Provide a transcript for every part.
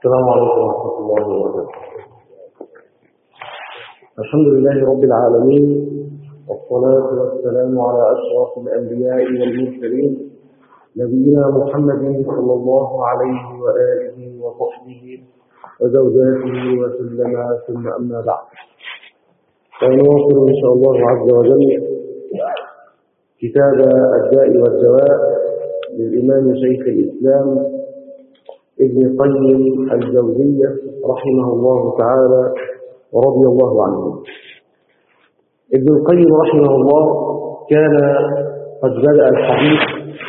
السلام عليكم ورحمة الله وبركاته الحمد لله رب العالمين والصلاة والسلام على أشرف الأنبياء والمرسلين نبينا محمد صلى الله عليه وآله وصحبه وزوجاته وسلم ثم أما بعد فنواصل إن شاء الله عز وجل كتاب الداء والدواء للإمام شيخ الإسلام ابن قيم الجوزية رحمه الله تعالى ورضي الله عنه ابن القيم رحمه الله كان قد بدأ الحديث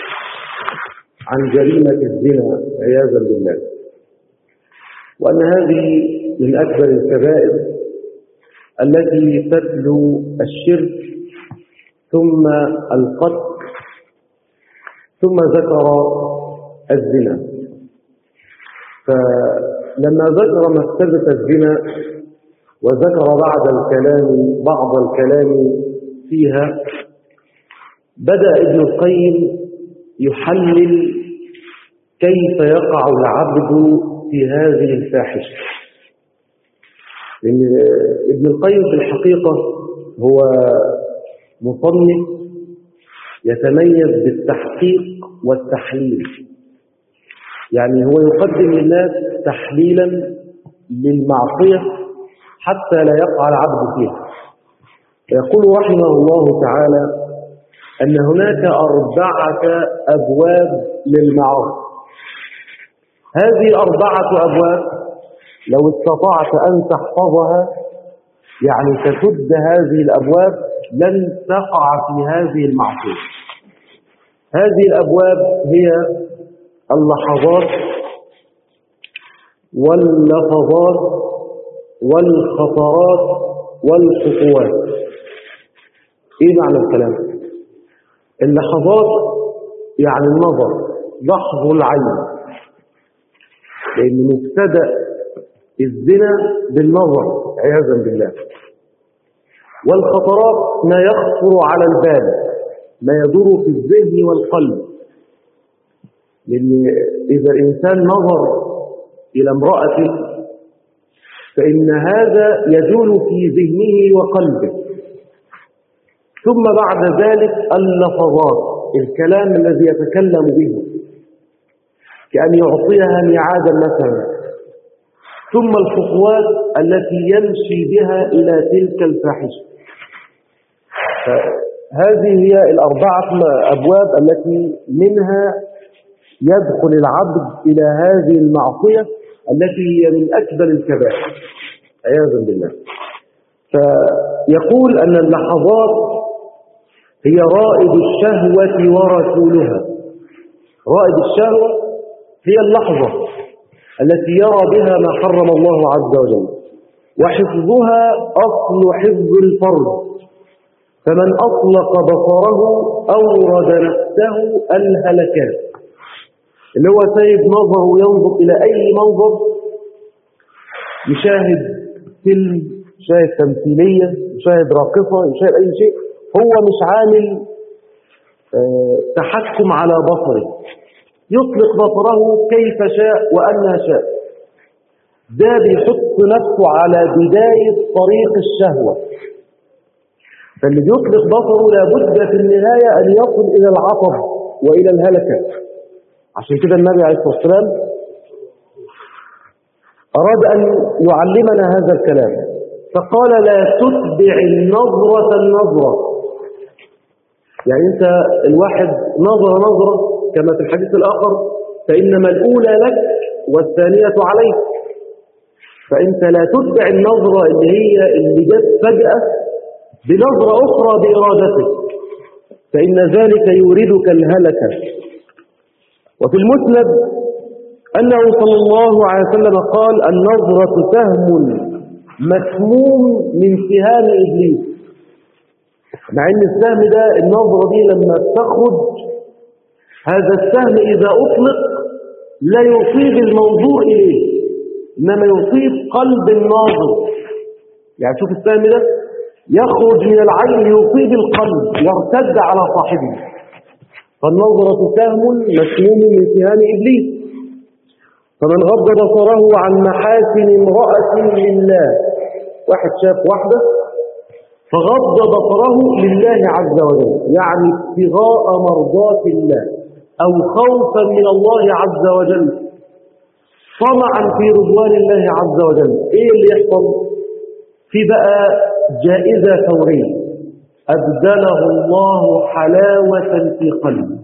عن جريمة الزنا عياذا بالله وأن هذه من أكبر الكبائر التي تتلو الشرك ثم القتل ثم ذكر الزنا فلما ذكر مكتبة الزنا وذكر بعد الكلام بعض الكلام فيها بدأ ابن القيم يحلل كيف يقع العبد في هذه الفاحشة لأن ابن القيم في الحقيقة هو مصنف يتميز بالتحقيق والتحليل يعني هو يقدم للناس تحليلا للمعصية حتى لا يقع العبد فيها يقول رحمه الله تعالى أن هناك أربعة أبواب للمعاصي هذه أربعة أبواب لو استطعت أن تحفظها يعني تسد هذه الأبواب لن تقع في هذه المعصية هذه الأبواب هي اللحظات واللفظات والخطرات والخطوات ايه معنى الكلام اللحظات يعني النظر لحظ العين لان مبتدا الزنا بالنظر عياذا بالله والخطرات ما يخطر على البال ما يدور في الذهن والقلب لأن إذا الإنسان نظر إلى امرأة فإن هذا يجول في ذهنه وقلبه ثم بعد ذلك اللفظات الكلام الذي يتكلم به كأن يعطيها ميعادا مثلا ثم الخطوات التي يمشي بها إلى تلك الفاحشة هذه هي الأربعة أبواب التي منها يدخل العبد إلى هذه المعصية التي هي من أكبر الكبائر عياذا بالله فيقول أن اللحظات هي رائد الشهوة ورسولها رائد الشهوة هي اللحظة التي يرى بها ما حرم الله عز وجل وحفظها أصل حفظ الفرد فمن أطلق بصره أورد نفسه الهلكات اللي هو سايب نظره ينظر إلى أي منظر يشاهد فيلم يشاهد تمثيلية يشاهد راقصة يشاهد أي شيء هو مش عامل اه تحكم على بصره يطلق بصره كيف شاء وأنها شاء ده بيحط نفسه على بداية طريق الشهوة فاللي بيطلق بصره لابد في النهاية أن يصل إلى العطب وإلى الهلكة عشان كده النبي عليه الصلاة والسلام أراد أن يعلمنا هذا الكلام فقال لا تتبع النظرة النظرة يعني أنت الواحد نظر نظرة كما في الحديث الآخر فإنما الأولى لك والثانية عليك فأنت لا تتبع النظرة اللي هي اللي جت فجأة بنظرة أخرى بإرادتك فإن ذلك يوردك الهلكة وفي المسند أنه صلى الله عليه وسلم قال النظرة سهم مسموم من سهام إبليس مع أن السهم ده النظرة دي لما تخرج هذا السهم إذا أطلق لا يصيب المنظور إليه إنما يصيب قلب الناظر يعني شوف السهم ده يخرج من العين يصيب القلب يرتد على صاحبه فالنظرة سهم مسموم من سهام إبليس فمن غض بصره عن محاسن امرأة لله واحد شاف واحدة فغض بصره لله عز وجل يعني ابتغاء مرضات الله أو خوفا من الله عز وجل طمعا في رضوان الله عز وجل ايه اللي يحصل في بقى جائزة فورية أبدله الله حلاوة في قلبه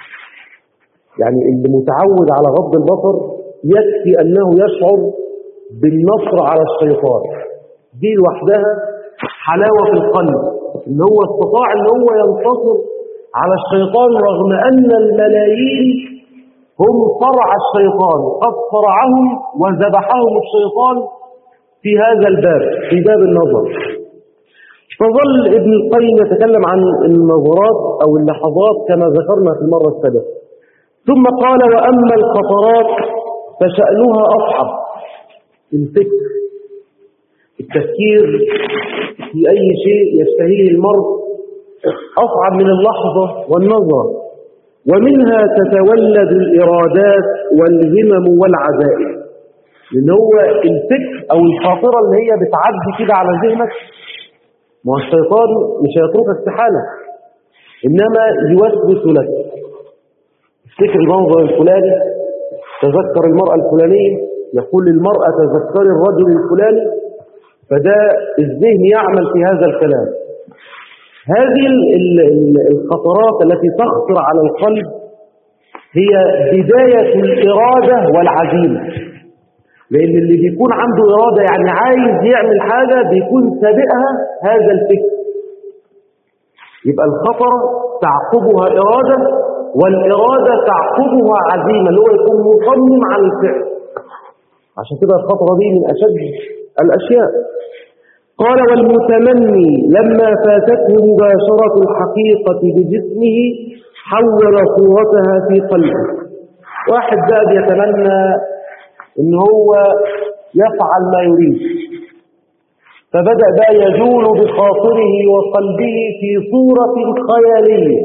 يعني اللي متعود على غض البصر يكفي أنه يشعر بالنصر على الشيطان دي لوحدها حلاوة في القلب إن هو استطاع أن هو ينتصر على الشيطان رغم أن الملايين هم صرع الشيطان قد صرعهم وذبحهم الشيطان في هذا الباب في باب النظر فظل ابن القيم يتكلم عن النظرات أو اللحظات كما ذكرنا في المرة السابقة ثم قال وأما الخطرات فشأنها أصعب الفكر التفكير في أي شيء يشتهيه المرء أصعب من اللحظة والنظرة ومنها تتولد الإرادات والهمم والعزائم لأن هو الفكر أو الخاطرة اللي هي بتعدي كده على ذهنك ما هو الشيطان مش هيتركك استحالة إنما يوسوس لك افتكر المنظر الفلاني تذكر المرأة الفلانية يقول للمرأة تذكري الرجل الفلاني فده الذهن يعمل في هذا الكلام هذه الخطرات التي تخطر على القلب هي بداية الإرادة والعزيمة لأن اللي بيكون عنده إرادة يعني عايز يعمل حاجة بيكون سابقها هذا الفكر يبقى الخطر تعقبها إرادة والإرادة تعقبها عزيمة اللي هو يكون مصمم على الفعل عشان كده الخطرة دي من أشد الأشياء قال والمتمني لما فاتته مباشرة الحقيقة بجسمه حول صورتها في قلبه واحد بقى بيتمنى ان هو يفعل ما يريد فبدأ بقى يجول بخاطره وقلبه في صورة خيالية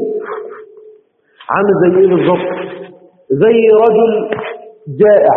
عامل زي ايه بالظبط زي رجل جائع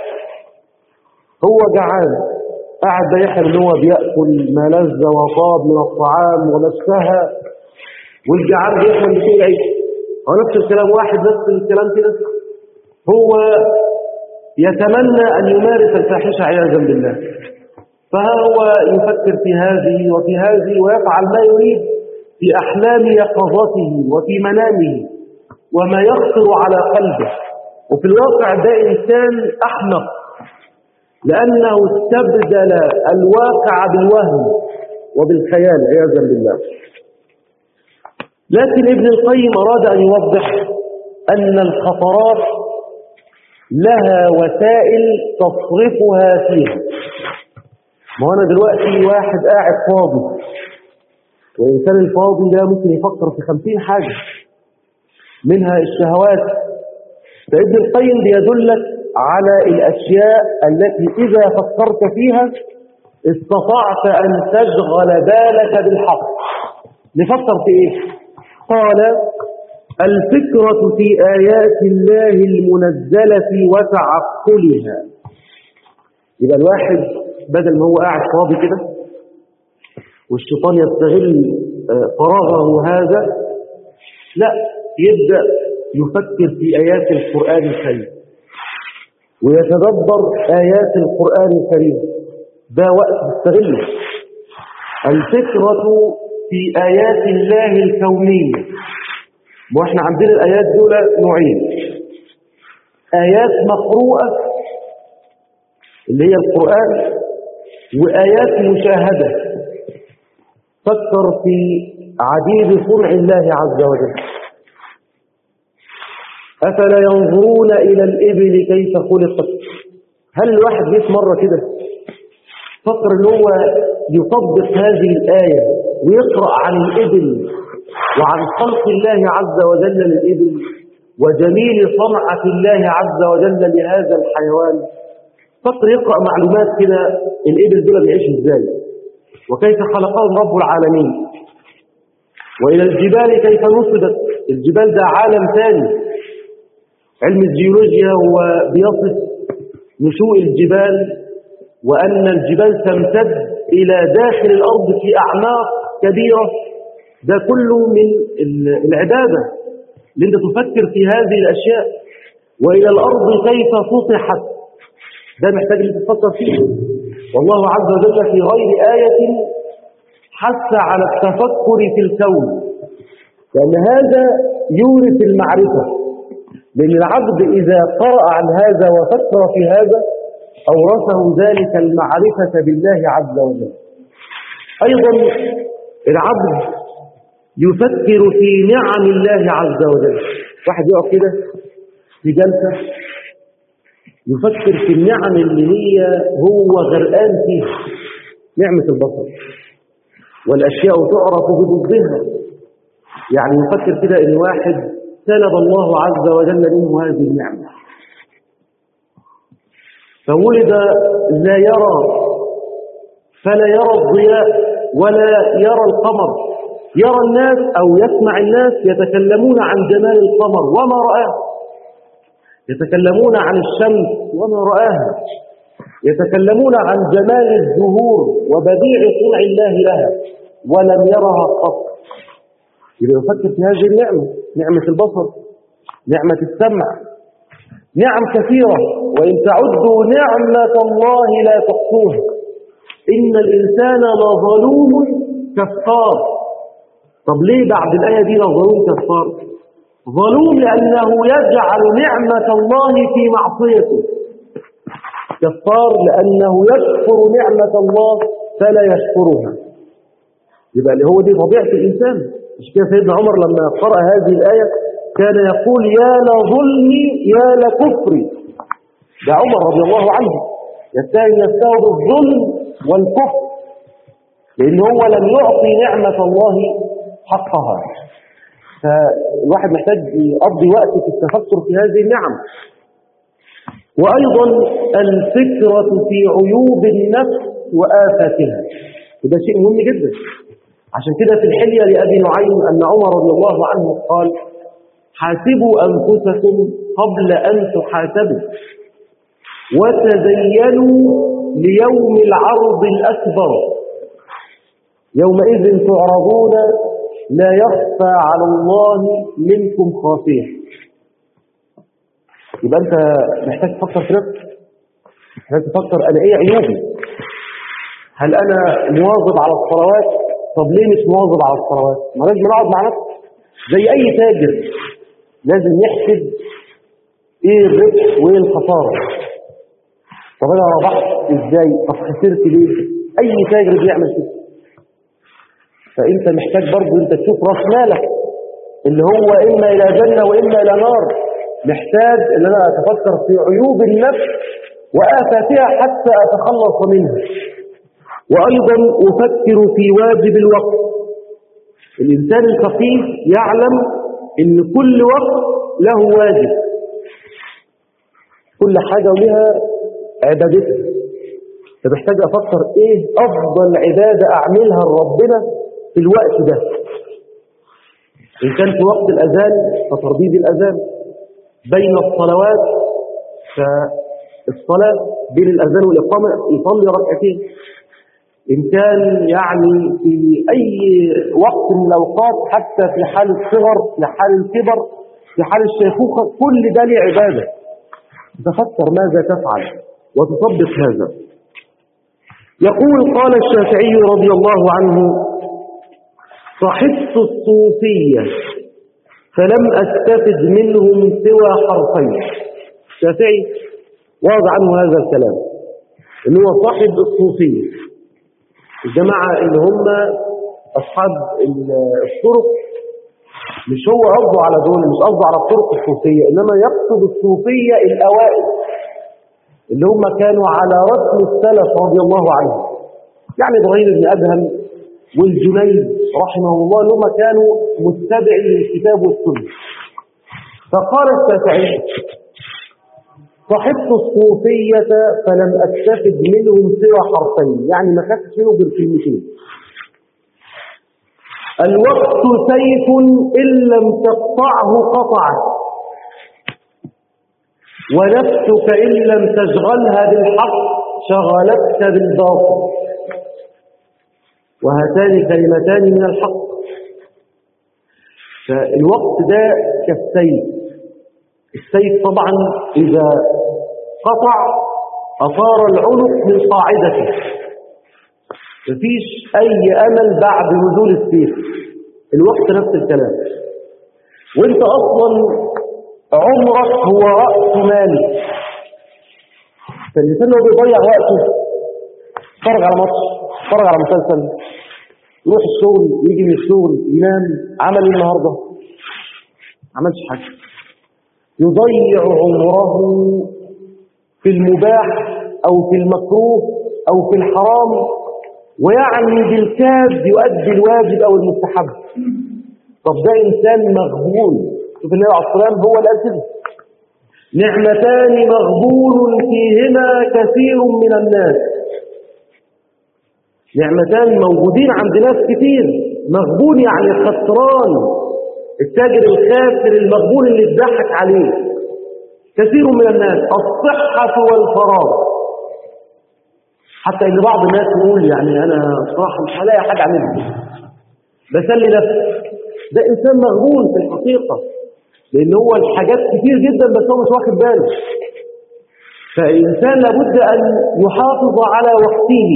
هو جعان قاعد بيحلم ان هو بياكل ما لذ وطاب من الطعام وما اشتهى والجعان بيحلم بشيء عيش هو نفس الكلام واحد نفس الكلام كده هو يتمنى ان يمارس الفاحشه عياذا بالله فهو يفكر في هذه وفي هذه ويفعل ما يريد في احلام يقظته وفي منامه وما يخطر على قلبه وفي الواقع ده انسان احمق لأنه استبدل الواقع بالوهم وبالخيال عياذا بالله لكن ابن القيم أراد أن يوضح أن الخطرات لها وسائل تصرفها فيها ما أنا دلوقتي واحد قاعد فاضي والإنسان الفاضي ده ممكن يفكر في خمسين حاجة منها الشهوات فابن القيم بيدلك على الأشياء التي إذا فكرت فيها استطعت أن تشغل بالك بالحق نفكر في إيه؟ قال الفكرة في آيات الله المنزلة وتعقلها يبقى الواحد بدل ما هو قاعد فاضي كده والشيطان يستغل فراغه هذا لا يبدأ يفكر في آيات القرآن الكريم ويتدبر آيات القرآن الكريم ده وقت تستغله الفكرة في آيات الله الكونية واحنا عندنا الآيات دول نوعين آيات مقروءة اللي هي القرآن وآيات مشاهدة فكر في عديد صنع الله عز وجل أفلا ينظرون إلى الإبل كيف خلقت هل الواحد جيت مرة كده فكر ان هو يطبق هذه الآية ويقرأ عن الإبل وعن خلق الله عز وجل للإبل وجميل صنعة الله عز وجل لهذا الحيوان فكر يقرأ معلومات كده الإبل دول بيعيش ازاي وكيف خلقهم رب العالمين وإلى الجبال كيف نصبت الجبال ده عالم ثاني علم الجيولوجيا هو بيصف نشوء الجبال وأن الجبال تمتد إلى داخل الأرض في أعماق كبيرة ده كله من العبادة لأنت تفكر في هذه الأشياء وإلى الأرض كيف سطحت ده محتاج أن تفكر فيه والله عز وجل في غير آية حث على التفكر في الكون لأن هذا يورث المعرفة لأن العبد إذا قرأ عن هذا وفكر في هذا أورثه ذلك المعرفة بالله عز وجل أيضا العبد يفكر في نعم الله عز وجل واحد يقف كده في جلسة يفكر في النعم اللي هي هو غرقان فيها نعمة البصر والأشياء تعرف بضدها يعني يفكر كده إن واحد سلب الله عز وجل منه هذه النعمة فولد لا يرى فلا يرى الضياء ولا يرى القمر يرى الناس أو يسمع الناس يتكلمون عن جمال القمر وما رآه يتكلمون عن الشمس وما رآها يتكلمون عن جمال الزهور وبديع صنع الله لها ولم يرها قط يبقى يفكر في هذه النعمة نعمة البصر نعمة السمع نعم كثيرة وإن تعدوا نعمة الله لا تحصوها إن الإنسان لظلوم كفار طب ليه بعد الآية دي لظلوم كفار ظلوم لأنه يجعل نعمة الله في معصيته كفار لأنه يشكر نعمة الله فلا يشكرها يبقى اللي هو دي طبيعة الإنسان مش كده سيدنا عمر لما قرأ هذه الآية كان يقول يا لظلمي يا لكفري ده عمر رضي الله عنه يستاهل نفسه بالظلم والكفر لأن هو لم يعطي نعمة الله حقها فالواحد محتاج يقضي وقت في التفكر في هذه النعم وأيضا الفكرة في عيوب النفس وآفاتها وده شيء مهم جدا عشان كده في الحلية لأبي نعيم أن عمر رضي الله عنه قال حاسبوا أنفسكم قبل أن تحاسبوا وتزينوا ليوم العرض الأكبر يومئذ تعرضون لا يخفى على الله منكم خافيه يبقى أنت محتاج تفكر في نفسك محتاج تفكر أنا إيه عيوبي هل أنا مواظب على الصلوات طب ليه مش مواظب على الصلوات ما لازم نقعد مع نفسك زي أي تاجر لازم يحسب ايه الربح وايه الخساره طب انا ربحت ازاي طب خسرت ليه اي تاجر بيعمل كده فانت محتاج برضه انت تشوف راس مالك اللي هو اما الى جنه واما الى نار محتاج ان انا اتفكر في عيوب النفس وافاتها حتى اتخلص منها وايضا افكر في واجب الوقت الانسان الفقيه يعلم ان كل وقت له واجب كل حاجة ولها عبادتها فبحتاج أفكر إيه أفضل عبادة أعملها لربنا في الوقت ده إن كان في وقت الأذان فترديد الأذان بين الصلوات فالصلاة بين الأذان والإقامة يصلي ركعتين إن كان يعني في أي وقت من الأوقات حتى في حال الصغر في حال الكبر في حال الشيخوخة كل ده له عبادة تفكر ماذا تفعل وتطبق هذا يقول قال الشافعي رضي الله عنه صحبت الصوفية فلم أستفد منهم سوى حرفين الشافعي واضع عنه هذا الكلام اللي هو صاحب الصوفية الجماعة اللي هم أصحاب الطرق مش هو قصده على دول مش قصده على الطرق الصوفية إنما يقصد الصوفية الأوائل اللي هم كانوا على رسم السلف رضي الله عنهم يعني إبراهيم بن أدهم والجنيد رحمه الله اللي هم كانوا متبعي للكتاب والسنة فقال الشافعي صحبت الصوفية فلم أستفد منهم سوى حرفين يعني ما خدتش منهم غير كلمتين الوقت سيف إن لم تقطعه قطعك ونفسك إن لم تشغلها بالحق شغلتك بالباطل وهاتان كلمتان من الحق فالوقت ده كالسيف السيف طبعا إذا قطع أطار العنق من قاعدته مفيش أي أمل بعد نزول السيف الوقت نفس الكلام وانت أصلا عمرك هو رأس مالك فالإنسان لو بيضيع وقته اتفرج على ماتش اتفرج على مسلسل يروح الشغل يجي من الشغل ينام عمل ايه النهارده عملش حاجه يضيع عمره في المباح او في المكروه او في الحرام ويعني بالكاد يؤدي الواجب او المستحب طب ده انسان مغبون شوف النبي عليه الصلاه والسلام هو اللي قال كده نعمتان مغبون فيهما كثير من الناس نعمتان موجودين عند ناس كتير مغبون يعني خسران التاجر الخاسر المغبون اللي اتضحك عليه كثير من الناس الصحة والفراغ حتى ان بعض الناس يقول يعني انا صراحة مش هلاقي حاجة اعملها بسلي نفسي ده انسان مغبون في الحقيقة لان هو الحاجات كتير جدا بس هو مش واخد باله فالانسان لابد ان يحافظ على وقته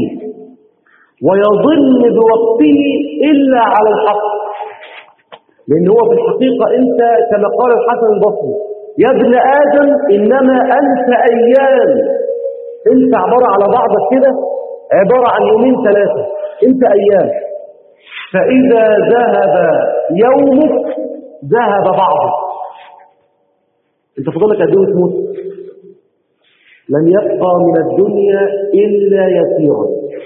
ويظن بوقته إلا على الحق لأن هو في الحقيقة أنت كما قال الحسن البصري يا ابن آدم إنما أنت أيام أنت عبارة على بعضك كده عبارة عن يومين ثلاثة أنت أيام فإذا ذهب يومك ذهب بعضك أنت فضلك قد ايه وتموت لم يبقى من الدنيا إلا يسيرا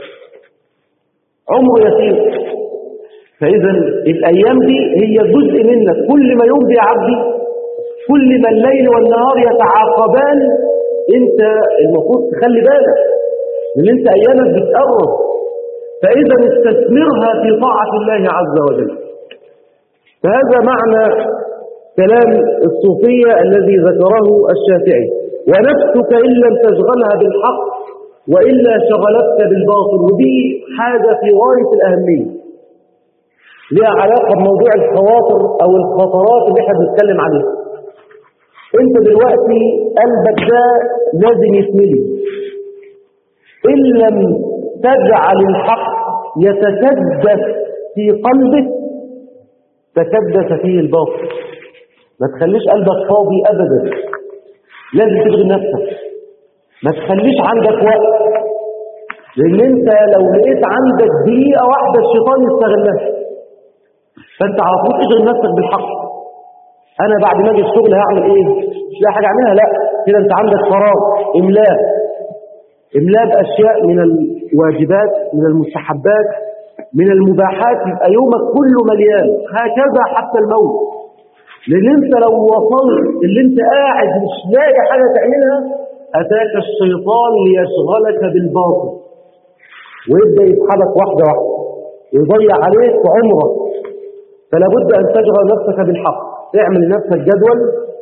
عمره يسير فإذا الأيام دي هي جزء منك كل ما يوم بيعدي كل ما الليل والنهار يتعاقبان انت المفروض تخلي بالك لان انت ايامك بتقرب فاذا استثمرها في طاعة الله عز وجل فهذا معنى كلام الصوفية الذي ذكره الشافعي ونفسك إن لم تشغلها بالحق وإلا شغلتك بالباطل ودي حاجة في غاية الأهمية لها علاقة بموضوع الخواطر أو الخطرات اللي احنا بنتكلم عليها انت دلوقتي قلبك ده لازم يتملي إن لم تجعل الحق يتكدس في قلبك تكدس فيه الباطل ما تخليش قلبك فاضي أبدا لازم تشغل نفسك ما تخليش عندك وقت لان انت لو لقيت عندك دقيقة واحدة الشيطان يستغلها فانت على طول اشغل نفسك بالحق انا بعد ما اجي الشغل هعمل ايه مش لاقي حاجة اعملها لا كده انت عندك فراغ املاء املاء باشياء من الواجبات من المستحبات من المباحات يبقى يومك كله مليان هكذا حتى الموت لان انت لو وصلت اللي انت قاعد مش لاقي حاجة تعملها أتاك الشيطان ليشغلك بالباطل ويبدأ يسحبك واحدة واحدة ويضيع عليك عمرك فلا بد أن تشغل نفسك بالحق اعمل لنفسك جدول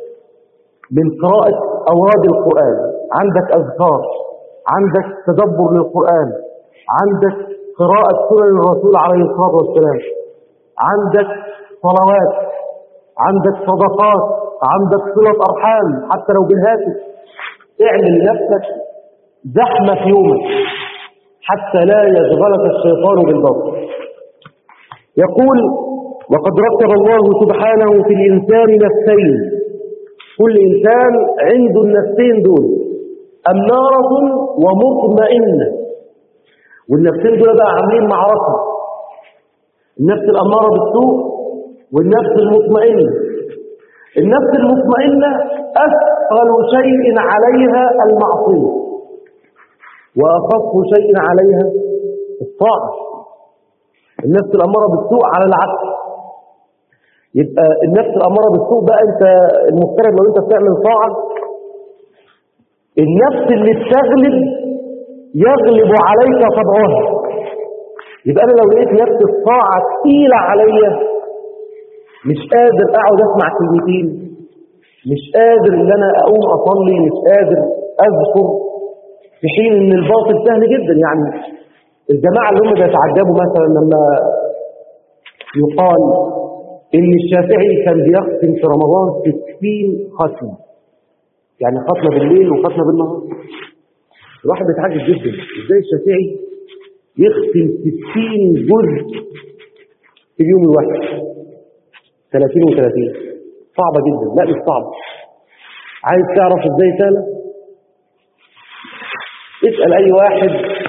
من قراءة أوراد القرآن عندك أذكار عندك تدبر للقرآن عندك قراءة سنن الرسول عليه الصلاة والسلام عندك صلوات عندك صدقات عندك صلة أرحام حتى لو بالهاتف اعمل لنفسك زحمة في يومك حتى لا يشغلك الشيطان بالباطل يقول وقد رتب الله سبحانه في الإنسان نفسين كل إنسان عنده النفسين دول أمارة ومطمئنة والنفسين دول بقى عاملين معركة النفس الأمارة بالسوء والنفس المطمئنة النفس المطمئنة أثقل شيء عليها المعصية وأخف شيء عليها الطاعة النفس الأمارة بالسوء على العكس يبقى النفس الأمارة بالسوء بقى أنت المفترض لو أنت بتعمل طاعة النفس اللي بتغلب يغلب عليك طبعها يبقى أنا لو لقيت نفس الطاعة تقيلة عليا مش قادر أقعد أسمع كلمتين مش قادر ان انا اقوم اصلي مش قادر اذكر في حين ان الباطل سهل جدا يعني الجماعة اللي هم بيتعجبوا مثلا لما يقال ان الشافعي كان بيختم في رمضان 60 ختم يعني ختمة بالليل وختمة بالنهار الواحد بيتعجب جدا ازاي الشافعي يختم 60 جزء في اليوم الواحد 30 و30 صعبة جدا لا مش صعبة عايز تعرف ازاي سهلة اسأل اي واحد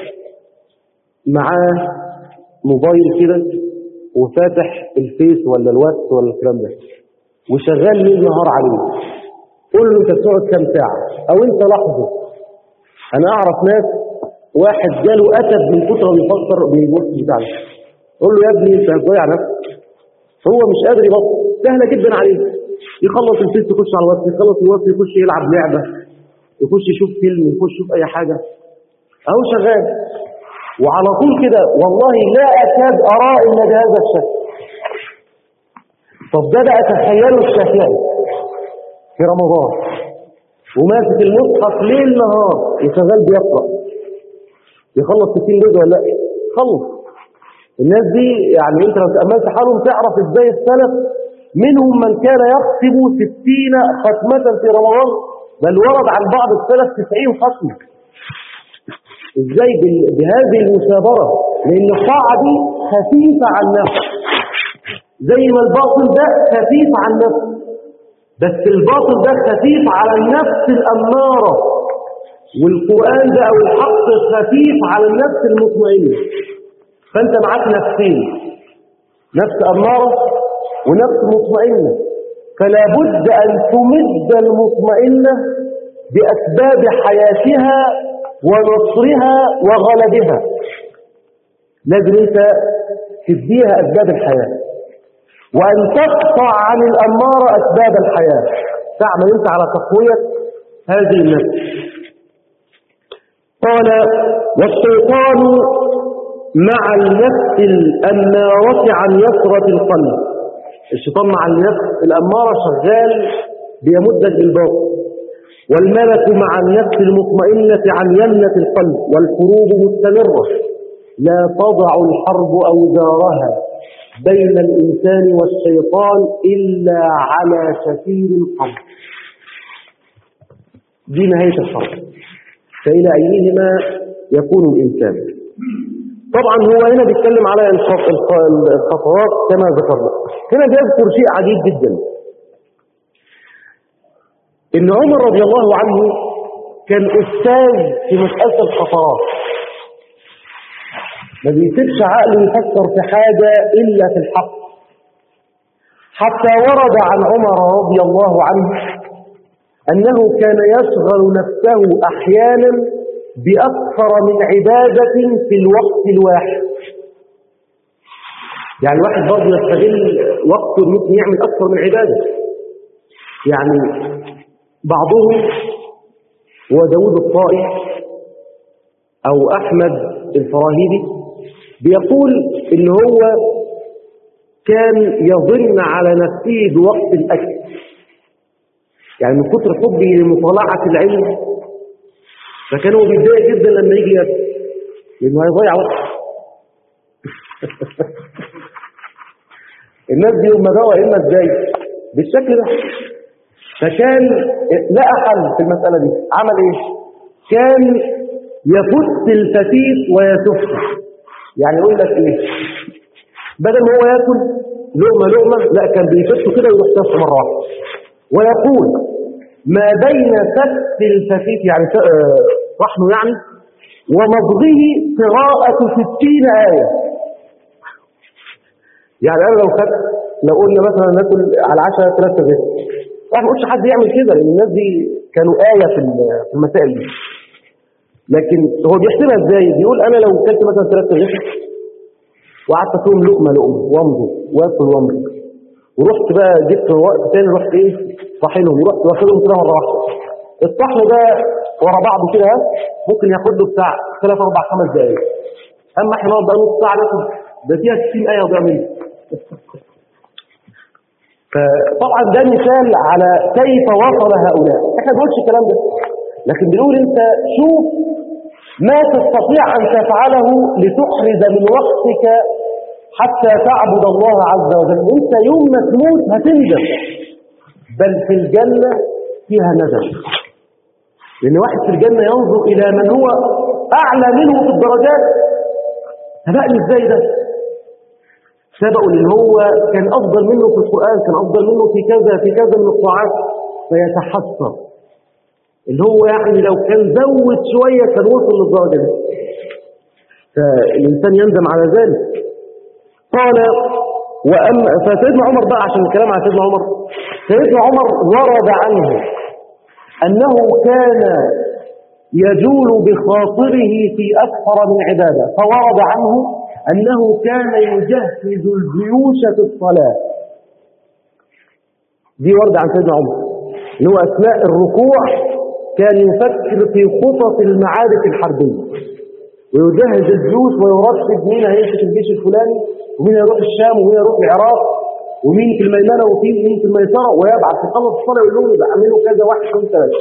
معاه موبايل كده وفاتح الفيس ولا الواتس ولا الكلام ده وشغال ليل نهار عليه قول له انت بتقعد كام ساعة او انت لحظة انا اعرف ناس واحد جاله اسد من كتر ما بيفكر بالوقت بتاعه قول له يا ابني انت هتضيع نفسك هو مش قادر يبطل سهلة جدا عليه يخلص الفيس يخش على الواتس يخلص الواتس يخش يلعب لعبة يخش يشوف فيلم يخش يشوف اي حاجة اهو شغال وعلى طول كده والله لا اكاد ارى الا بهذا الشكل طب ده بقى تخيلوا الشافعي في رمضان وماسك المصحف ليل نهار وشغال بيقرا يخلص 60 جزء ولا لا خلص الناس دي يعني انت لو تأملت حالهم تعرف ازاي السلف منهم من كان يختم 60 ختمة في رمضان بل ورد عن بعض السلف 90 ختمة ازاي بال- بهذه المثابرة لان الطاعة دي خفيفة على النفس زي ما الباطل ده خفيف على النفس بس الباطل ده خفيف على النفس الأمارة والقرآن ده أو الحق خفيف على النفس المطمئنة فأنت معاك نفسين نفس أمارة ونفس مطمئنة فلا بد أن تمد المطمئنة بأسباب حياتها ونصرها وغلبها لازم انت تديها أسباب الحياة وأن تقطع عن الأمارة أسباب الحياة تعمل انت على تقوية هذه النفس قال والشيطان مع النفس الأمارة عن يسرة القلب الشيطان مع النفس الأمارة شغال بيمدك بالباطل والملك مع النفس المطمئنة عن يمنة القلب والحروب مستمرة لا تضع الحرب أوزارها بين الإنسان والشيطان إلا على شفير القبر دي نهاية الحرب فإلى أيهما يكون الإنسان طبعا هو هنا بيتكلم على الخط- الخ- الخطوات كما ذكرنا هنا بيذكر شيء عجيب جدا ان عمر رضي الله عنه كان استاذ في مسألة الخطرات ما بيسيبش عقله يفكر في حاجة إلا في الحق حتى ورد عن عمر رضي الله عنه أنه كان يشغل نفسه أحيانا بأكثر من عبادة في الوقت الواحد يعني الواحد برضه يستغل وقته ممكن يعمل أكثر من عبادة يعني بعضهم هو داود الطائي أو أحمد الفراهيدي بيقول إن هو كان يظن على نفسه بوقت الأكل يعني من كتر حبه لمطالعة العلم فكان هو بيتضايق جدا لما يجي ياكل لأنه هيضيع وقت الناس دي هم بقوا إما إزاي بالشكل ده فكان لقى حل في المسألة دي عمل إيه كان يفت الفتيت ويسفه يعني يقول لك إيه بدل ما هو ياكل لقمة لقمة لا كان بيفته كده ويروح تفه مرة واحدة ويقول ما بين فت الفتيت يعني ف- آه، رحمه يعني ومضغه قراءة ستين آية يعني أنا لو خدت لو قلنا مثلا ناكل على العشاء ثلاثة غير ما بقولش حد يعمل كده لأن الناس دي كانوا آية في ال- في المسائل دي لكن هو بيحسبها ازاي بيقول أنا لو كلت مثلا ثلاثة غير وقعدت فيهم لقمة لقمة وامضي واكل وامضي ورحت بقى جبت وقت تاني رحت ايه صاحنهم ورحت واخدهم كده مرة واحدة الطحن ده ورا بعضه كده ممكن ياخد له بتاع ثلاث اربع خمس دقايق اما احنا نقعد بقى نص ساعه ناكل ده فيها 60 ايه وضيع مني فطبعا ده مثال على كيف وصل هؤلاء احنا ما بنقولش الكلام ده لكن بنقول انت شوف ما تستطيع ان تفعله لتحرز من وقتك حتى تعبد الله عز وجل انت يوم ما تموت هتندم بل في الجنة فيها ندم لان واحد في الجنة ينظر الى من هو اعلى منه في الدرجات هبقني ازاي ده سبقوا ان هو كان افضل منه في القرآن كان افضل منه في كذا في كذا من الطاعات فيتحسر اللي هو يعني لو كان زود شوية كان وصل للدرجة دي فالإنسان يندم على ذلك قال وأما فسيدنا عمر بقى عشان الكلام عن سيدنا عمر سيدنا عمر ورد عنه أنه كان يجول بخاطره في أكثر من عبادة فورد عنه أنه كان يجهز الجيوش في الصلاة دي ورد عن سيدنا عمر اللي هو أثناء الركوع كان يفكر في خطط المعارك الحربية ويجهز الجيوش ويرتب مين هيمسك الجيش الفلاني ومين هيروح الشام ومين هيروح العراق ومين في الميمنة ومين في الميسرة ويبعث يخلص الصلاة يقول لهم يبقى اعملوا كذا واحد اثنين ثلاثة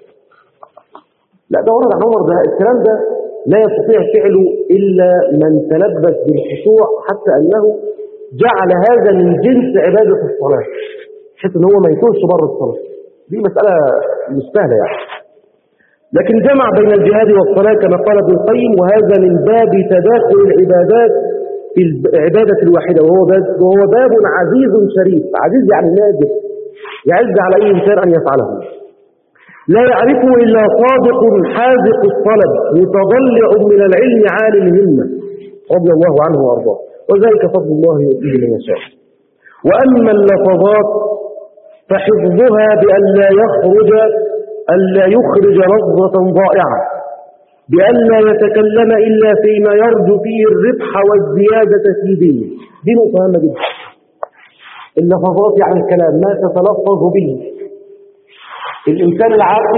لا ده ورد عن عمر ده الكلام ده لا يستطيع فعله إلا من تلبس بالخشوع حتى أنه جعل هذا من جنس عبادة الصلاة بحيث ان هو ما يكونش بره الصلاة دي مسألة مستاهلة يعني لكن جمع بين الجهاد والصلاة كما قال ابن القيم وهذا من باب تداخل العبادات في العبادة الواحدة وهو باب, وهو باب عزيز شريف عزيز يعني نادر يعز على أي إنسان أن يفعله لا يعرفه إلا صادق حاذق الطلب متضلع من العلم عالي الهمة رضي الله عنه وأرضاه وذلك فضل الله يؤتيه من يشاء وأما اللفظات فحفظها بأن لا يخرج ألا يخرج لفظة ضائعة بأن لا يتكلم إلا فيما يرجو فيه الربح والزيادة في دينه دي نقطة هامة جدا اللفظات يعني الكلام ما تتلفظ به الإنسان العاقل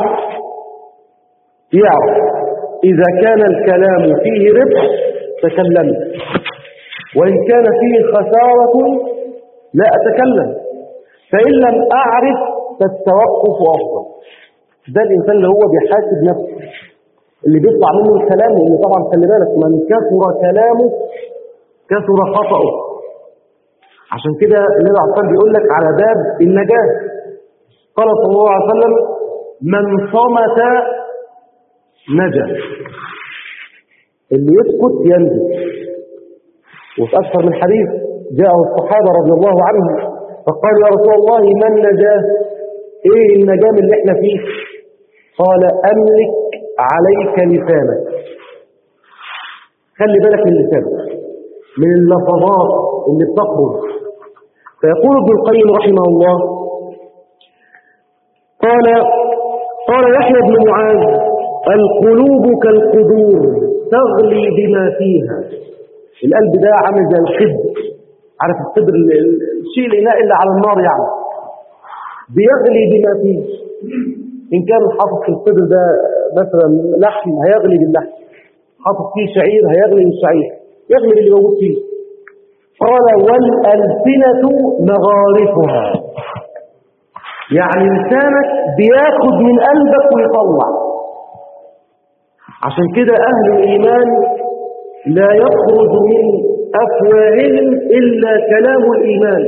يعرف إذا كان الكلام فيه ربح تكلم وإن كان فيه خسارة لا أتكلم فإن لم أعرف فالتوقف أفضل ده الإنسان اللي هو بيحاسب نفسه اللي بيطلع منه الكلام لأن طبعا خلي بالك من كثر كلامه كثر خطأه عشان كده النبي عليه الصلاة بيقول لك على باب النجاة قال صلى الله عليه وسلم من صمت نجا اللي يسكت ينجو وفي أكثر من حديث جاءه الصحابة رضي الله عنهم فقالوا يا رسول الله من نجاه ايه النجام اللي احنا فيه قال املك عليك لسانك خلي بالك من لسانك من اللفظات اللي بتخرج فيقول ابن القيم رحمه الله قال قال يحيى بن معاذ القلوب كالقدور تغلي بما فيها القلب ده عامل زي القدر عارف القدر الشيء الإناء اللي على النار يعني بيغلي بما فيه إن كان حاطط في القدر ده مثلا لحم هيغلي باللحم حاطط فيه شعير هيغلي بالشعير يغلي باللي موجود فيه قال والألسنة مغارفها يعني لسانك بياخد من قلبك ويطلع عشان كده أهل الإيمان لا يخرج من أفواههم إلا كلام الإيمان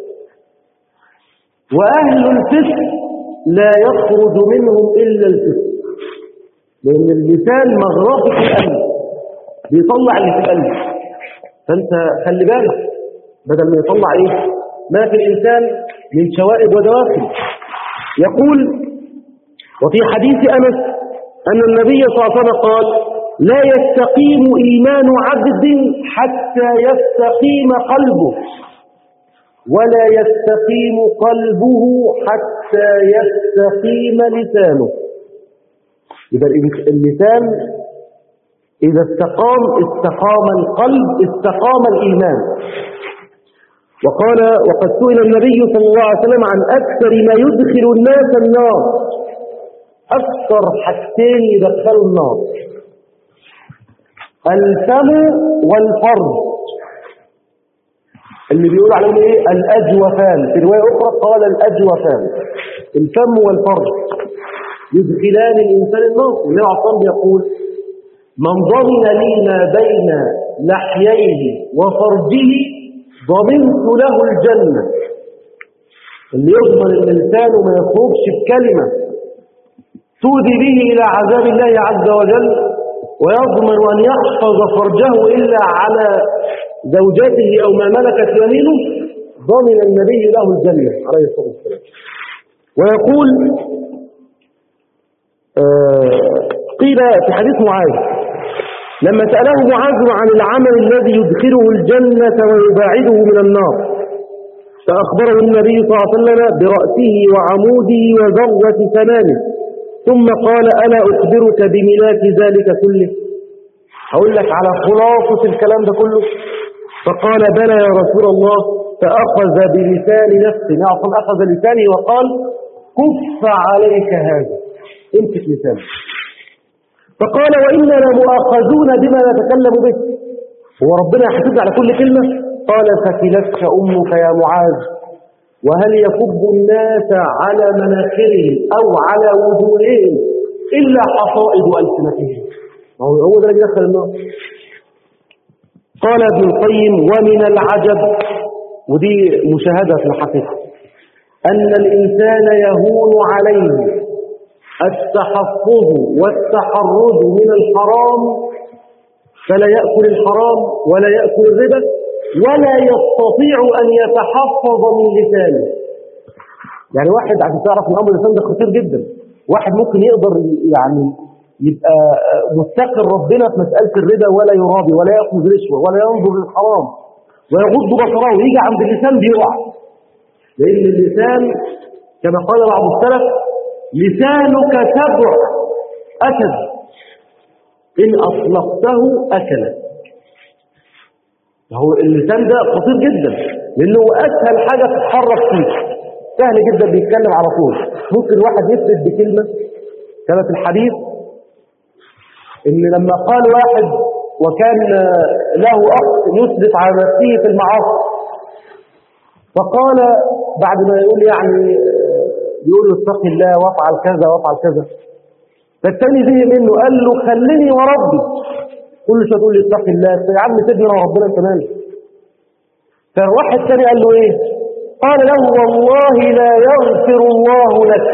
وأهل الفسق لا يخرج منهم إلا الفسق لأن اللسان مغرفة القلب بيطلع اللي في القلب فأنت خلي بالك بدل ما يطلع إيه ما في الإنسان من شوائب ودواخل يقول وفي حديث أنس أن النبي صلى الله عليه وسلم قال لا يستقيم إيمان عبد حتى يستقيم قلبه ولا يستقيم قلبه حتى يستقيم لسانه يبقى اللسان إذا استقام استقام القلب استقام الإيمان وقال وقد سئل النبي صلى الله عليه وسلم عن أكثر ما يدخل الناس النار أكثر حاجتين يدخلوا النار الفم والفرج اللي بيقول عليهم ايه الاجوفان في روايه اخرى قال الاجوفان الفم والفرج يدخلان الانسان النار النبي عليه الصلاه يقول من ضمن لي ما بين لحييه وفرجه ضمنت له الجنه اللي يضمن ان لسانه ما يخرجش بكلمه تؤذي به الى عذاب الله عز وجل ويضمن ان يحفظ فرجه الا على زوجته أو ما ملكت يمينه ضمن النبي له الجنة عليه الصلاة والسلام ويقول آه قيل في حديث معاذ لما سأله معاذ عن العمل الذي يدخله الجنة ويباعده من النار فأخبره النبي صلى الله عليه وسلم برأسه وعموده وذروة ثمانه ثم قال ألا أخبرك بملاك ذلك كله هقول لك على خلاصة الكلام ده كله فقال بلى يا رسول الله فأخذ بلسان نفسه نعم أخذ لسانه وقال كف عليك هذا امسك لسانك فقال وإنا لمؤاخذون بما نتكلم به هو ربنا يحسب على كل كلمة قال ثكلتك أمك يا معاذ وهل يكب الناس على مناخرهم أو على وجوههم إلا حصائد ألسنتهم هو هو ده اللي بيدخل النار قال ابن القيم ومن العجب ودي مشاهدة في الحقيقة أن الإنسان يهون عليه التحفظ والتحرز من الحرام فلا يأكل الحرام ولا يأكل الربا ولا يستطيع أن يتحفظ من لسانه يعني واحد عشان تعرف ان امر اللسان ده خطير جدا واحد ممكن يقدر يعني يبقى متقي ربنا في مسألة الربا ولا يرابي ولا يأخذ رشوة ولا ينظر للحرام ويغض بصره ويجي عند اللسان بيقع لأن اللسان كما قال بعض السلف لسانك سبع أسد إن أطلقته أكل هو اللسان ده خطير جدا لأنه أسهل حاجة تتحرك فيه سهل جدا بيتكلم على طول ممكن واحد يفرد بكلمة كما في الحديث ان لما قال واحد وكان له اخ يسرف على نفسه في المعاصي فقال بعد ما يقول يعني يقول له اتق الله وافعل كذا وافعل كذا فالتاني زي منه قال له خليني وربي كل شويه تقول لي اتق الله يا عم سيبني وربنا انت مالك فالواحد الثاني قال له ايه قال له والله لا يغفر الله لك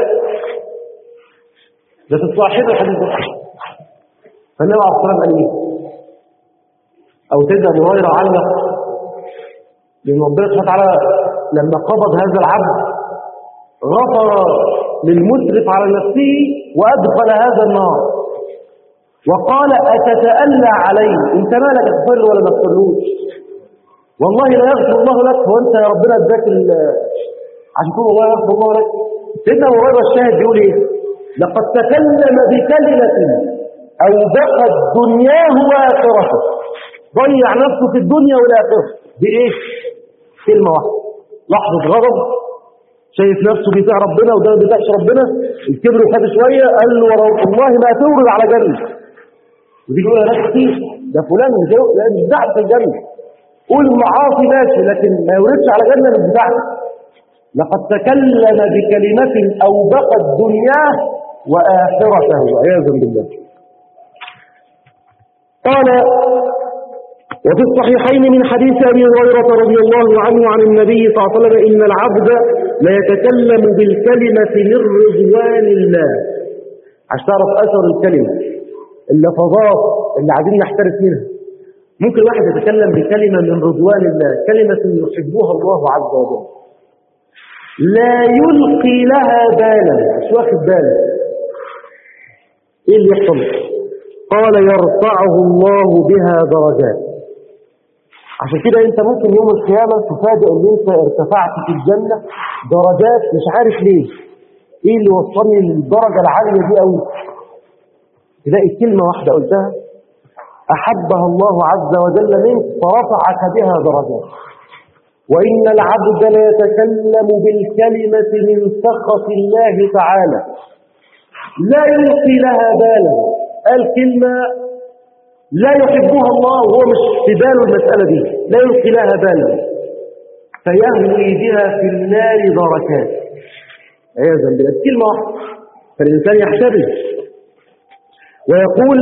ده في الصحيح الحديث ده فالنبي عليه الصلاه والسلام قال ايه او سيدنا ابو هريره علق لان ربنا سبحانه وتعالى لما قبض هذا العبد غفر للمسرف على نفسه وادخل هذا النار وقال اتتألى عليه انت مالك تغفر له ولا ما تغفرلوش والله لا يغفر الله لك هو انت يا ربنا اداك عشان تقول والله يغفر الله لك سيدنا ابو هريره الشاهد بيقول ايه لقد تكلم بكلمه اوبقت دنياه واخرته ضيع نفسه في الدنيا والاخره بايه كلمه واحده لحظه غضب شايف نفسه بيطيع ربنا وده ما بيطيعش ربنا الكبر وخد شويه قال له والله ما تورد على جنه ودي يقول يا ناس كتير ده فلان مش لا مش بتاعك في الجنه قول معاصي ماشي لكن ما يوردش على جنه مش بتاعك لقد تكلم بكلمة أوبقت دنياه وآخرته عياذا بالله قال وفي الصحيحين من حديث أبي هريرة رضي الله عنه عن النبي صلى الله عليه وسلم إن العبد لا يتكلم بالكلمة من رضوان الله عشان تعرف أثر الكلمة اللفظات اللي عايزين نحترس منها ممكن واحد يتكلم بكلمة من رضوان الله كلمة يحبها الله عز وجل لا يلقي لها بالا مش واخد باله ايه اللي يحصل قال يرفعه الله بها درجات عشان كده انت ممكن يوم القيامة تفاجئ ان انت ارتفعت في الجنة درجات مش عارف ليه ايه اللي وصلني للدرجة العالية دي قوي تلاقي كلمة واحدة قلتها أحبها الله عز وجل منك فرفعك بها درجات وإن العبد لا يتكلم بالكلمة من سخط الله تعالى لا يلقي لها بالا قال كلمة لا يحبها الله وهو مش في باله المسألة دي لا يلقي لها بالا فيهوي بها في النار دركات عياذا بالله كلمة واحدة فالإنسان يحترز ويقول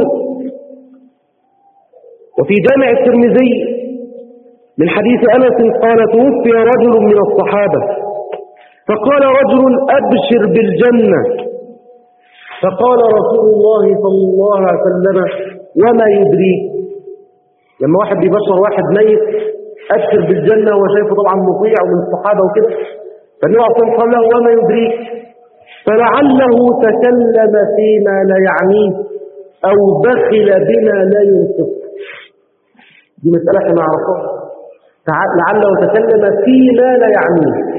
وفي جامع الترمذي من حديث أنس قال توفي رجل من الصحابة فقال رجل أبشر بالجنة فقال رسول الله صلى الله عليه وسلم وما يدريك لما واحد بيبشر واحد ميت أبشر بالجنة وهو شايفه طبعا مطيع ومن الصحابة وكده فالنبي عليه الصلاة قال له وما يدريك فلعله تكلم فيما لا يعنيه أو بخل بما لا ينصف دي مسألة احنا نعرفها لعله تكلم فيما لا يعنيه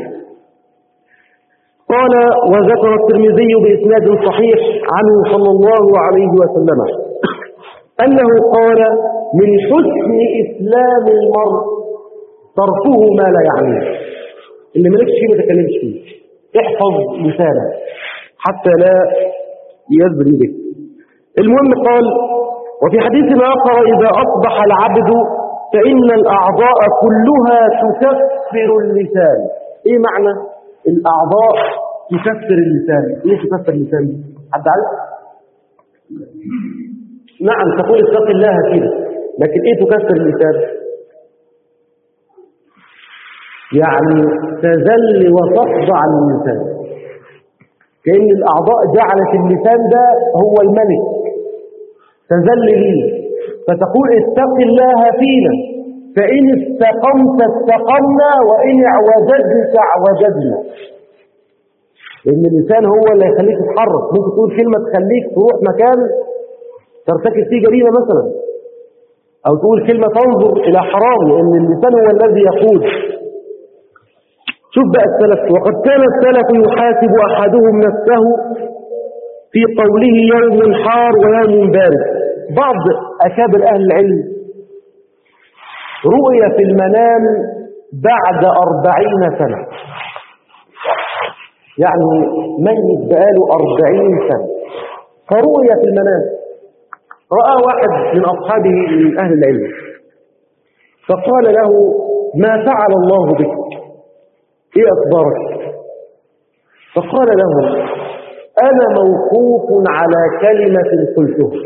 قال وذكر الترمذي بإسناد صحيح عنه صلى الله عليه وسلم أنه قال من حسن إسلام المرء صرفه ما لا يعنيه اللي مالكش فيه ما تكلمش فيه احفظ لسانك حتى لا يزري بك المهم قال وفي حديث آخر إذا أصبح العبد فإن الأعضاء كلها تكفر اللسان إيه معنى الأعضاء تكفر اللسان إيه تكفر اللسان حد عارف نعم تقول اتق الله كده لكن إيه تكفر اللسان يعني تذل وتخضع للسان كأن الأعضاء جعلت اللسان ده هو الملك تذل ليه فتقول اتق الله فينا فإن استقمت استقمنا وإن اعوجدت اعوجدنا لأن اللسان هو اللي يخليك تتحرك ممكن تقول كلمة تخليك تروح مكان ترتكب فيه جريمة مثلا أو تقول كلمة تنظر إلى حرام لأن اللسان هو الذي يقود شوف بقى السلف وقد كان السلف يحاسب أحدهم نفسه في قوله يوم حار ويوم بارد بعض أكابر أهل العلم رؤية في المنام بعد أربعين سنة يعني ميت بقاله أربعين سنة فرؤية في المنام رأى واحد من أصحابه من أهل العلم فقال له ما فعل الله بك ايه أخبارك فقال له أنا موقوف على كلمة قلتها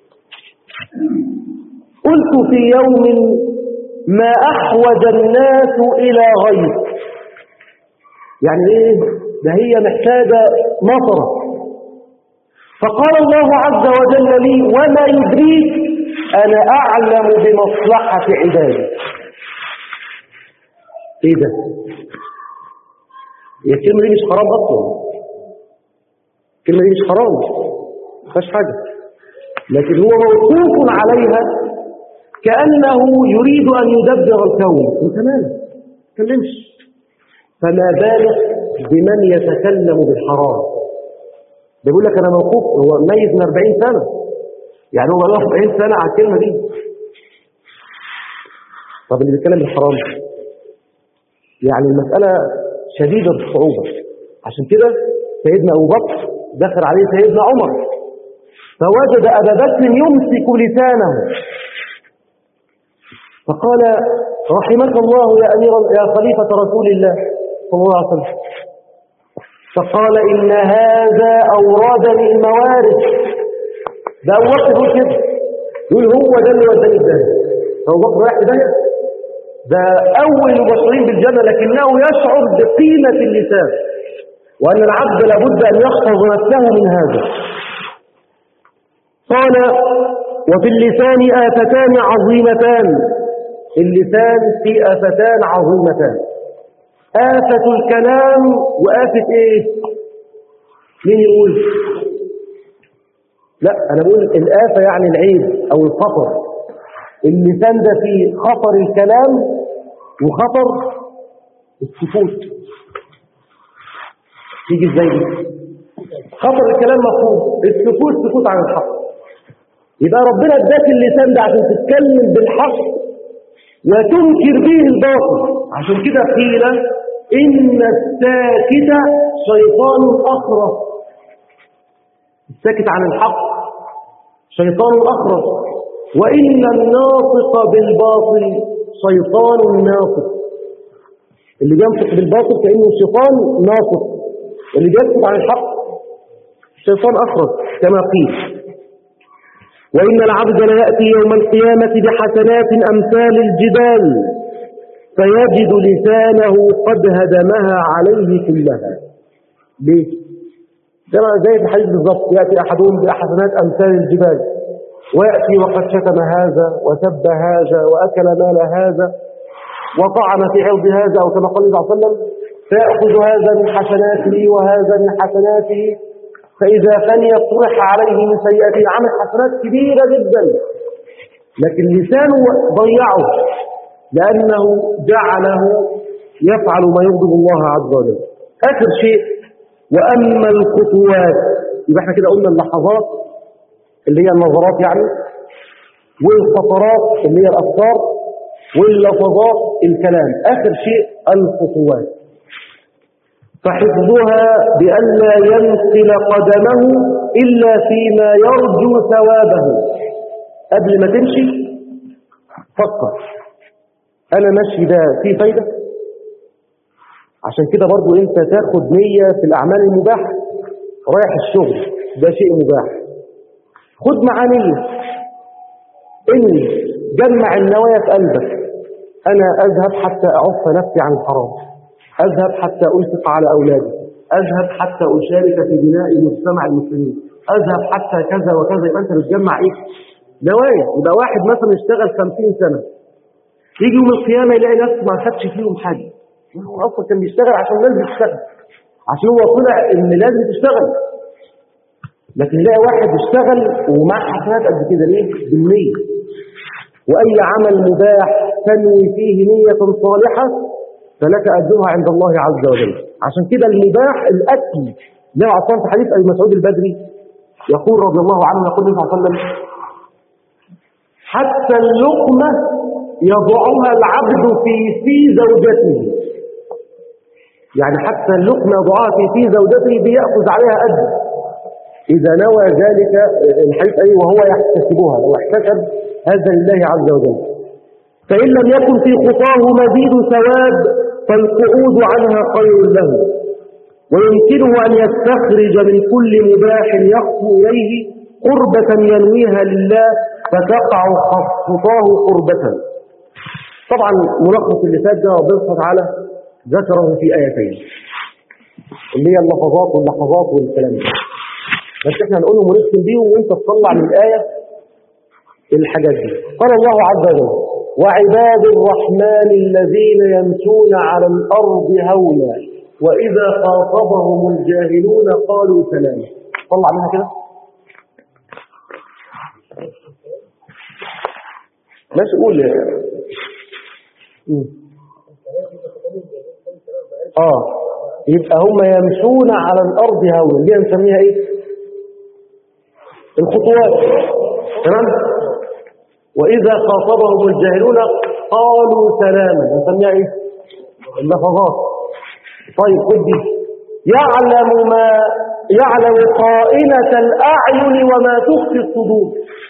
قلت في يوم ما أحوج الناس إلى غير يعني إيه ده هي محتاجة مطرة فقال الله عز وجل لي وما يدريك أنا أعلم بمصلحة عبادي إيه ده هي الكلمة دي مش حرام أصلا الكلمة دي مش حرام ما فيهاش حاجة لكن هو موقوف عليها كأنه يريد أن يدبر الكون انت مالك تكلمش فما بالك بمن يتكلم بالحرام بيقول لك أنا موقوف هو ميت من 40 سنة يعني هو له 40 سنة على الكلمة دي طب اللي بيتكلم بالحرام يعني المسألة شديدة الصعوبة عشان كده سيدنا أبو بكر دخل عليه سيدنا عمر فوجد أبا بكر يمسك لسانه فقال رحمك الله يا أمير يا خليفة رسول الله صلى الله عليه وسلم فقال إن هذا أورادني الموارد ده أبو بكر يقول كده يقول هو ده اللي وداني الدنيا أبو بكر رايح ده ده أول المبشرين بالجنة لكنه يشعر بقيمة اللسان وأن العبد لابد أن يحفظ نفسه من هذا قال وفي اللسان آفتان عظيمتان اللسان في آفتان عظيمتان آفة الكلام وآفة إيه مين يقول لا أنا بقول الآفة يعني العيب أو الخطر اللسان ده فيه خطر الكلام وخطر السكوت تيجي ازاي دي خطر الكلام مفهوم السكوت سكوت عن الحق يبقى ربنا اداك اللسان ده عشان تتكلم بالحق وتنكر به الباطل عشان كده قيل ان الساكت شيطان اخرس الساكت عن الحق شيطان اخرس وان الناطق بالباطل شيطان ناطق اللي بينطق بالباطل كأنه الشيطان ناطق اللي بيسكت عن الحق الشيطان أخرج كما قيل وإن العبد ليأتي يوم القيامة بحسنات أمثال الجبال فيجد لسانه قد هدمها عليه كلها ليه؟ كما زي في الحديث بالظبط يأتي أحدهم بحسنات أمثال الجبال ويأتي وقد شتم هذا وسب هذا وأكل مال هذا وطعن في عرض هذا أو كما قال الله صلى الله عليه وسلم فيأخذ هذا من حسناته وهذا من حسناته فإذا فني طرح عليه من سيئته عمل حسنات كبيرة جدا لكن لسانه ضيعه لأنه جعله يفعل ما يغضب الله عز وجل آخر شيء وأما الخطوات يبقى احنا كده قلنا اللحظات اللي هي النظرات يعني والخطرات اللي هي الأفكار واللفظات الكلام آخر شيء الخطوات فحفظها بألا ينقل قدمه إلا فيما يرجو ثوابه قبل ما تمشي فكر أنا ماشي ده فيه فايدة عشان كده برضو انت تاخد نية في الأعمال المباحة رايح الشغل ده شيء مباح خد معاه نية إني جمع النوايا في قلبك أنا أذهب حتى أعف نفسي عن الحرام أذهب حتى أنفق على أولادي أذهب حتى أشارك في بناء مجتمع المسلمين أذهب حتى كذا وكذا يبقى أنت بتجمع إيه؟ نوايا يبقى واحد مثلا اشتغل 50 سنة يجي يوم القيامة يلاقي نفسه ما خدش فيهم حاجة هو أصلا كان بيشتغل عشان الناس بتشتغل عشان هو طلع إن لازم تشتغل لكن يلاقي واحد اشتغل ومعاه حسنات قد كده ليه؟ بالنية وأي عمل مباح تنوي فيه نية صالحة فلك أجرها عند الله عز وجل عشان كده المباح الأكل زي ما عصام في حديث أبي مسعود البدري يقول رضي الله عنه يقول النبي صلى الله عليه وسلم حتى اللقمة يضعها العبد في في زوجته يعني حتى اللقمة يضعها في في زوجته بيأخذ عليها أجر إذا نوى ذلك الحديث أي وهو يحتسبها واحتسب هذا لله عز وجل فإن لم يكن في خطاه مزيد ثواب فالقعود عنها خير له ويمكنه أن يستخرج من كل مباح يخطو إليه قربة ينويها لله فتقع خطاه قربة طبعا ملخص اللي فات ده ربنا سبحانه وتعالى ذكره في آيتين اللي هي اللحظات واللحظات والكلام ده بس احنا هنقولهم ونختم بيهم وانت تطلع من الآية الحاجات دي قال الله عز وجل وعباد الرحمن الذين يمشون على الأرض هونا وإذا خاطبهم الجاهلون قالوا سلاما طلع منها كده ماشي قول اه يبقى هم يمشون على الأرض هونا دي هنسميها ايه الخطوات تمام وإذا خاطبهم الجاهلون قالوا سلاما نسميها ايه اللفظات طيب خد دي يعلم ما يعلم خائنة الأعين وما تخفي الصدور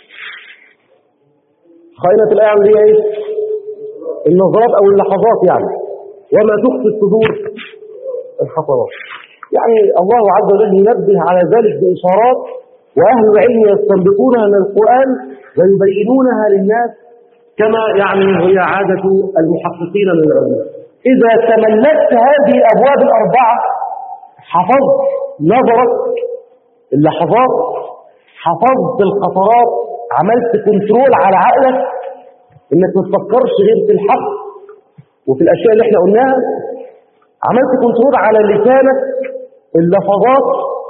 خائنة الأعين دي ايه النظرات أو اللحظات يعني وما تخفي الصدور الخطرات يعني الله عز وجل ينبه على ذلك بإشارات وأهل العلم يستنبطونها من القرآن ويبينونها للناس كما يعني هي عادة المحققين من العلماء إذا تملكت هذه الأبواب الأربعة حفظت نظرك اللحظات حفظت الخطرات عملت كنترول على عقلك انك ما تفكرش غير في الحق وفي الاشياء اللي احنا قلناها عملت كنترول على لسانك اللفظات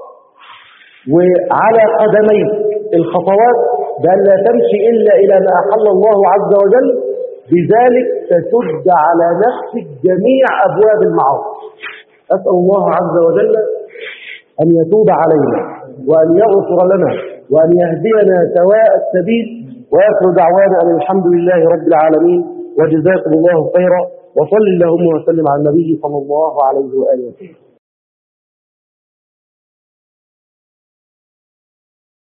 وعلى قدميك الخطوات بأن لا تمشي إلا إلى ما أحل الله عز وجل بذلك تسد على نفسك جميع أبواب المعاصي أسأل الله عز وجل أن يتوب علينا وأن يغفر لنا وأن يهدينا سواء السبيل وآخر دعوانا أن الحمد لله رب العالمين وجزاكم الله خيرا وصل اللهم وسلم على النبي صلى الله عليه وآله وسلم